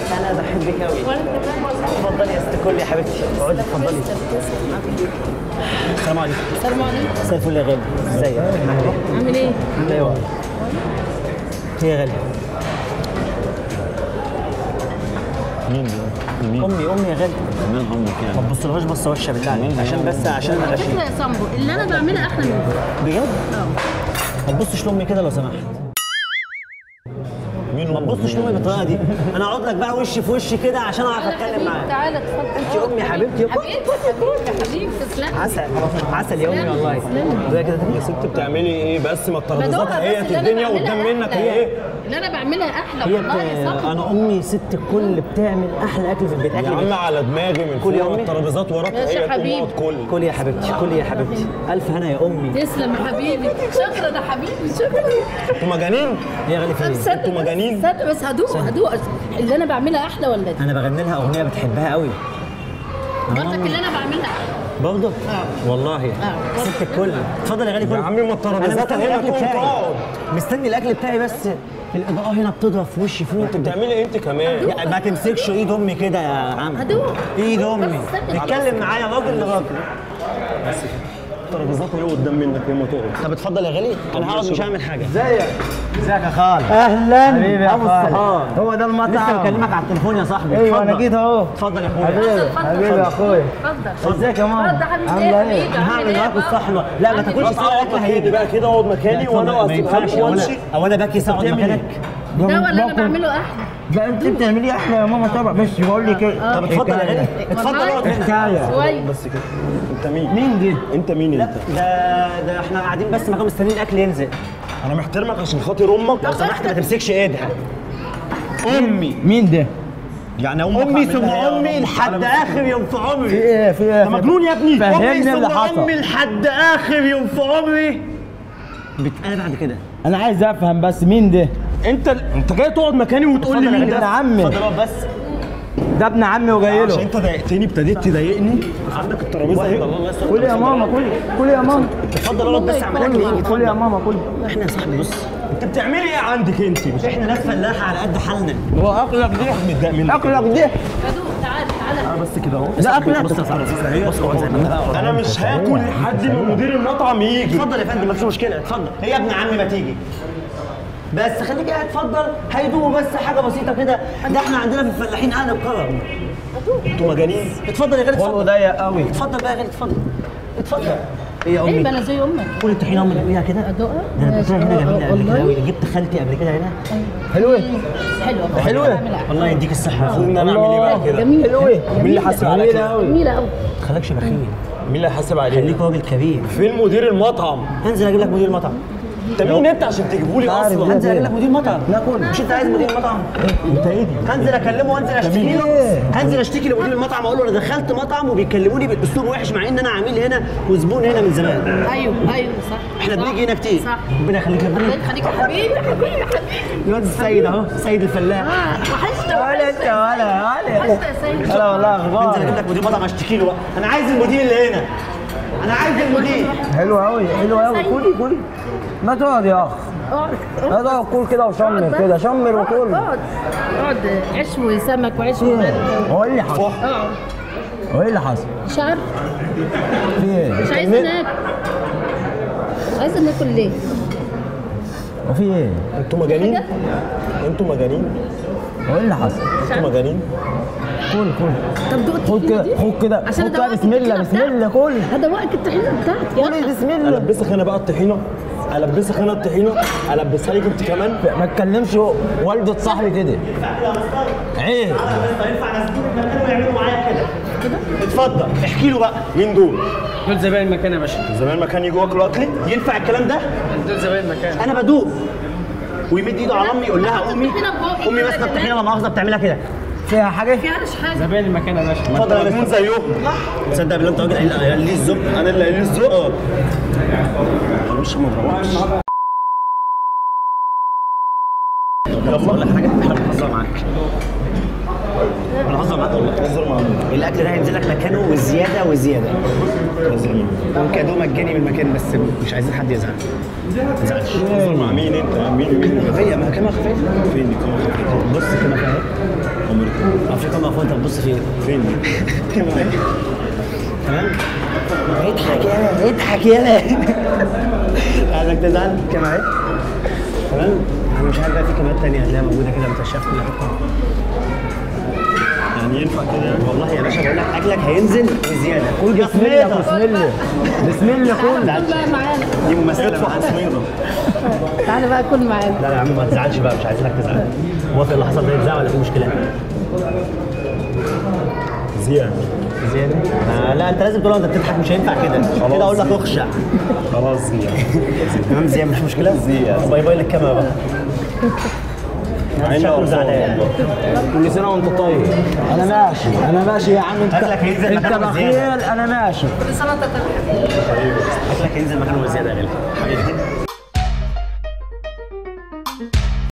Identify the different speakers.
Speaker 1: انا بحبك قوي
Speaker 2: وانا كمان والله
Speaker 1: اتفضلي يا ست كل يا حبيبتي اقعدي اتفضلي السلام عليكم
Speaker 2: السلام عليكم
Speaker 1: مساء الفل يا غالي ازيك
Speaker 2: عامل ايه؟
Speaker 1: عامله ايه والله ايه يا غالي
Speaker 3: مين دي؟ مين؟
Speaker 1: امي امي يا غالي
Speaker 3: مين امك
Speaker 1: ما
Speaker 3: يعني؟
Speaker 1: تبصلهاش بصه وحشه بالله عليك عشان بس عشان انا غشيم
Speaker 2: فكرة يا صامبو اللي انا بعملها احلى من
Speaker 1: بجد
Speaker 2: اه
Speaker 1: ما تبصش لامي كده لو سمحت
Speaker 3: مين
Speaker 1: ما تبصش لامي بالطريقه دي انا اقعد لك بقى وش في وش كده عشان اعرف اتكلم معاك
Speaker 2: تعالى اتفضل
Speaker 1: انت امي يا حبيبتي
Speaker 2: حبيبتي حبيبي حبيبي تسلم
Speaker 1: عسل عسل يا امي والله زي كده
Speaker 3: يا ست بتعملي ايه بس ما الترابيزات
Speaker 2: بدوقها
Speaker 3: اهي
Speaker 2: بس اللي أنا
Speaker 3: الدنيا
Speaker 2: بعملها
Speaker 3: قدام منك
Speaker 2: أحلى.
Speaker 3: اهي
Speaker 2: اللي انا بعملها احلى
Speaker 1: هي
Speaker 2: والله يا
Speaker 1: بت...
Speaker 2: صاحبي
Speaker 1: انا امي ست الكل بتعمل احلى اكل في البيت
Speaker 3: يا
Speaker 1: اكل
Speaker 3: عم
Speaker 1: بيت.
Speaker 3: على دماغي من
Speaker 1: كل يا
Speaker 3: فوق
Speaker 1: أمي.
Speaker 3: الترابيزات وراك
Speaker 2: ماشي يا
Speaker 3: اهي
Speaker 2: حبيبي.
Speaker 3: تقعد كل
Speaker 1: كل يا حبيبتي كل يا حبيبتي الف هنا يا امي
Speaker 2: تسلم يا حبيبي شكرا يا حبيبي شكرا
Speaker 3: انتوا مجانين؟
Speaker 1: يا غالي فين
Speaker 2: صدق
Speaker 3: انتوا
Speaker 2: بس-
Speaker 3: مجانين؟
Speaker 2: صدق بس هدوق هدوق اللي انا بعملها احلى ولا دي؟
Speaker 1: انا بغني لها اغنيه بتحبها قوي
Speaker 2: برضك اللي انا بعملها احلى
Speaker 1: برضه
Speaker 2: اه
Speaker 1: والله
Speaker 2: اه
Speaker 1: ست الكل اتفضل يا غالي كل
Speaker 3: يا عمي ما الترابيزات
Speaker 1: انا مستني
Speaker 3: اهي
Speaker 1: الاكل
Speaker 3: تقوم
Speaker 1: بتاعي
Speaker 3: تقعد
Speaker 1: مستني الاكل بتاعي بس الاضاءه هنا بتضرب في وشي فوق
Speaker 3: انت بتعملي ايه انت كمان؟
Speaker 1: يا- ما تمسكش ايد امي كده يا عم
Speaker 2: هدوق
Speaker 1: ايد امي
Speaker 2: بس استنى.
Speaker 1: اتكلم معايا راجل لراجل
Speaker 3: الترابيزات اهي قدام منك ايه ما تقعد
Speaker 1: طب اتفضل يا غالي انا هقعد مش هعمل حاجه
Speaker 4: ازيك ازيك يا خالد
Speaker 1: اهلا
Speaker 4: حبيبي يا
Speaker 1: ابو
Speaker 4: خالد
Speaker 1: الصحاب
Speaker 4: هو ده
Speaker 1: لسه
Speaker 4: المطعم
Speaker 1: بكلمك على التليفون يا صاحبي
Speaker 4: ايوه انا
Speaker 1: اتفضل.
Speaker 4: جيت اهو
Speaker 1: اتفضل يا اخويا
Speaker 4: حبيبي
Speaker 2: اتفضل،
Speaker 4: حبيبي
Speaker 2: اتفضل.
Speaker 4: يا اخويا
Speaker 2: اتفضل
Speaker 4: ازيك يا ماما
Speaker 2: اتفضل حبيبي
Speaker 4: عامله
Speaker 2: ايه
Speaker 4: ايه
Speaker 2: حبيبي
Speaker 1: انا هعمل معاك
Speaker 2: بابا؟
Speaker 1: الصحبه لا ما تاكلش
Speaker 2: عامل
Speaker 1: ساعه
Speaker 2: ايه؟
Speaker 1: الاكل
Speaker 3: هيجي
Speaker 1: هيجي
Speaker 3: بقى كده اقعد مكاني وانا
Speaker 1: ما ينفعش
Speaker 3: اسيبها
Speaker 1: هو
Speaker 3: وامشي
Speaker 1: انا هو انا باكي ساعه
Speaker 3: بتعمل
Speaker 1: مكانك
Speaker 2: ده ولا انا بعمله احلى
Speaker 4: ده انت بتعملي احلى يا ماما طبعا بس بقول لك ايه
Speaker 1: طب اتفضل يا غالي اتفضل
Speaker 2: والله.
Speaker 1: اقعد هنا
Speaker 4: حكايه
Speaker 2: شوية
Speaker 3: بس كده انت مين؟
Speaker 4: مين دي؟
Speaker 3: انت مين انت؟
Speaker 1: ده ده احنا قاعدين بس مكان مستنيين الاكل ينزل
Speaker 3: انا محترمك عشان خاطر امك
Speaker 1: لو سمحت ما تمسكش ايدها
Speaker 3: امي
Speaker 4: مين ده؟
Speaker 3: يعني امك
Speaker 1: امي ثم
Speaker 3: عاملها ايه يا
Speaker 1: امي
Speaker 3: رب؟
Speaker 1: لحد اخر يوم في
Speaker 4: في
Speaker 1: عمري
Speaker 4: ايه في ايه؟
Speaker 1: انت مجنون يا ابني
Speaker 4: فهمني
Speaker 1: امي
Speaker 4: اللي
Speaker 1: ثم
Speaker 4: حصل.
Speaker 1: امي لحد اخر يوم في عمري بتقال بعد كده
Speaker 4: انا عايز افهم بس مين ده؟
Speaker 3: انت انت جاي تقعد مكاني وتقول لي
Speaker 1: اتفضل يا
Speaker 3: مين
Speaker 1: غالي.
Speaker 4: ابن
Speaker 3: ده؟
Speaker 4: عمي
Speaker 1: اتفضل اقعد بس
Speaker 4: ده ابن عمي وجاي
Speaker 3: عشان
Speaker 4: له
Speaker 3: انت ضايقتني ابتديت تضايقني عندك الترابيزه
Speaker 1: واحد
Speaker 3: اهي
Speaker 1: الله يستر
Speaker 4: كل يا ماما كل كل يا ماما
Speaker 1: اتفضل اقعد بس اعمل اكل يجي
Speaker 4: كل يا ماما كل
Speaker 1: احنا يا صاحبي بص
Speaker 3: انت بتعملي ايه عندك انت؟
Speaker 1: احنا ناس فلاحه على قد حالنا
Speaker 4: هو اكلك ده
Speaker 3: متضايق منك
Speaker 4: اكلك ده
Speaker 2: هدوق تعالى تعالى
Speaker 3: بس كده اهو
Speaker 4: ده اكلك
Speaker 1: بص يا صاحبي بص اقعد زي ما انت
Speaker 3: انا مش هاكل لحد ما مدير المطعم يجي
Speaker 1: اتفضل يا فندم مفيش مشكله اتفضل هي ابن عمي ما تيجي بس خليك قاعد اتفضل هيدوقوا بس حاجه بسيطه كده ده احنا عندنا في الفلاحين اهل الكرم
Speaker 3: انتوا مجانين
Speaker 1: اتفضل يا غالي
Speaker 4: والله
Speaker 1: اتفضل
Speaker 4: ضيق قوي
Speaker 1: اتفضل بقى يا غالي اتفضل اتفضل ايه يا
Speaker 2: ايه
Speaker 1: امي
Speaker 2: بقى انا زي امك
Speaker 1: كل الطحينه امي دوقيها كده
Speaker 2: ادوقها
Speaker 1: ده انا كنت هنا
Speaker 2: ماشي.
Speaker 1: جميله قبل كده
Speaker 2: والله
Speaker 1: قوي جبت خالتي قبل كده هنا
Speaker 4: حلوه
Speaker 2: حلوه
Speaker 4: حلوة.
Speaker 2: بعملها أحلى.
Speaker 1: الله يديك الصحه
Speaker 3: المفروض ان انا اعمل ايه بقى كده؟
Speaker 2: جميل
Speaker 4: حلوه
Speaker 3: مين اللي حاسب على
Speaker 4: جميله
Speaker 3: كده؟
Speaker 4: قوي
Speaker 2: جميله قوي
Speaker 1: ما تخليكش بخيل
Speaker 3: مين اللي حاسب عليه؟
Speaker 1: خليك راجل كبير
Speaker 3: فين مدير المطعم؟
Speaker 1: هنزل اجيب لك مدير مطعم
Speaker 3: انت مين انت عشان تجيبوا لي
Speaker 4: عارف
Speaker 3: اصلا؟
Speaker 1: هنزل اجيب لك مدير مطعم
Speaker 4: ناكل.
Speaker 1: مش انت عايز مدير مطعم
Speaker 3: انت ايه دي؟
Speaker 1: هنزل اكلمه وانزل اشتكي له
Speaker 4: إيه؟
Speaker 1: هنزل اشتكي لمدير المطعم اقول له انا دخلت مطعم وبيكلموني باسلوب وحش مع ان انا عميل هنا وزبون هنا من زمان
Speaker 2: ايوه ايوه صح
Speaker 1: احنا
Speaker 2: صح.
Speaker 1: بنيجي هنا كتير
Speaker 2: صح
Speaker 1: ربنا يخليك يا
Speaker 2: الله
Speaker 1: ابني
Speaker 2: يخليك يا حبيبي يا حبيبي يا حبيبي
Speaker 1: الواد السيد اهو سيد الفلاح
Speaker 2: اه وحشت
Speaker 4: ولا انت ولا
Speaker 2: وحشت
Speaker 4: ولا
Speaker 2: يا سيد
Speaker 4: ولا والله
Speaker 1: هنزل اجيب
Speaker 4: اخبار
Speaker 1: لك مدير مطعم اشتكي له بقى انا عايز المدير اللي هنا انا عايز المدير
Speaker 4: حلو قوي حلو قوي كلي كلي ما تقعد يا اخ
Speaker 2: اقعد
Speaker 4: لا تقعد كل كده وشمر كده شمر وكل
Speaker 2: اقعد اقعد عيش وسمك وعيش وملح
Speaker 4: هو ايه اللي حصل؟
Speaker 2: اقعد
Speaker 4: هو ايه اللي حصل؟
Speaker 2: مش عارف
Speaker 4: في ايه؟
Speaker 2: مش عايزه ناكل مش عايزه ناكل ليه؟
Speaker 4: هو في ايه؟
Speaker 3: انتوا مجانين؟ انتوا مجانين؟
Speaker 4: هو ايه اللي حصل؟
Speaker 3: انتوا مجانين؟
Speaker 4: كل كل
Speaker 2: طب دوق
Speaker 4: خد
Speaker 2: الطحينة
Speaker 4: كده
Speaker 2: دي.
Speaker 4: خد كده
Speaker 2: عشان
Speaker 4: خد كده
Speaker 2: أدوقك
Speaker 4: بسم الله
Speaker 2: الطحينة
Speaker 4: بسم الله كل
Speaker 2: هذا وقت الطحينه بتاعتي
Speaker 4: كل
Speaker 2: يلا.
Speaker 4: بسم الله
Speaker 3: البسك انا بقى الطحينه البسك انا الطحينه البسها لك انت كمان
Speaker 4: ما تكلمش والدة صاحبي كده عيب
Speaker 1: ينفع ناس تيجي المكان ويعملوا معايا كده اتفضل احكي له بقى
Speaker 3: مين دول؟
Speaker 5: دول زباين المكان يا باشا
Speaker 3: زمان ما كان يجوا ياكلوا اكلي؟
Speaker 1: ينفع الكلام ده
Speaker 5: دول زباين المكان
Speaker 1: انا بدوق ويمد ايده على امي يقول لها امي امي ماسكه الطحينه لا مؤاخذه بتعملها كده
Speaker 4: فيها حاجة؟
Speaker 2: فيهاش حاجه
Speaker 5: زباين المكان يا باشا
Speaker 1: اتفضل يا
Speaker 3: مجنون
Speaker 1: مستر
Speaker 3: زيهم
Speaker 1: تصدق بالله انت راجل قال قال لي الذوق
Speaker 3: انا اللي قايل الذوق اه
Speaker 1: معلش ما تروحش يلا اقول لك حاجه احنا بنهزر معاك انا هزر معاك والله هزر معاك الاكل ده هينزل لك مكانه والزياده والزياده وكادو مجاني من المكان بس مش عايزين حد يزعل ما تزعلش
Speaker 3: هزر مع مين انت مين مين
Speaker 1: خفيه ما كلمه خفيه
Speaker 3: فين دي كلمة خفيفة؟
Speaker 1: بص كلمه خفيه
Speaker 3: عمرك
Speaker 1: اه في كلمه خفيه انت بتبص فين
Speaker 3: فين دي؟
Speaker 1: كلمه خفيه تمام اضحك يالا اضحك يالا عايزك تزعل كلمه اهي تمام انا مش عارف بقى في كلمات تانية هتلاقيها موجوده كده متشافه في كل حته
Speaker 3: يعني ينفع كده يعني؟
Speaker 1: والله يا باشا بقول لك اكلك هينزل بزياده قول بسم الله
Speaker 4: بسم الله بسم الله كل
Speaker 2: كل بقى معانا
Speaker 1: دي ممثله
Speaker 3: ادفع
Speaker 1: معانا.
Speaker 3: تصميمة
Speaker 2: تعالى بقى كل معانا
Speaker 1: لا لا يا عم ما تزعلش بقى مش عايزينك تزعل موافق اللي حصل ده يتزعل ولا في مشكله؟
Speaker 3: زيادة
Speaker 1: زياده؟ آه لا انت لازم تقول انت بتضحك مش هينفع كده كده اقول لك اخشع
Speaker 3: خلاص زيادة
Speaker 1: تمام زياده مش مشكله؟
Speaker 3: زيادة.
Speaker 1: باي باي للكاميرا بقى
Speaker 3: عيني
Speaker 1: شكله
Speaker 3: قرصان
Speaker 1: زعلان.
Speaker 3: والله.
Speaker 4: كل سنه وانت طيب انا ماشي انا ماشي يا عم انت
Speaker 1: أكلك هينزل
Speaker 4: انت
Speaker 1: مكانه
Speaker 4: بخيل
Speaker 1: زيادة.
Speaker 4: انا ماشي
Speaker 2: كل سنه وانت طيب
Speaker 1: اكلك هينزل مكانه زياده يا غالي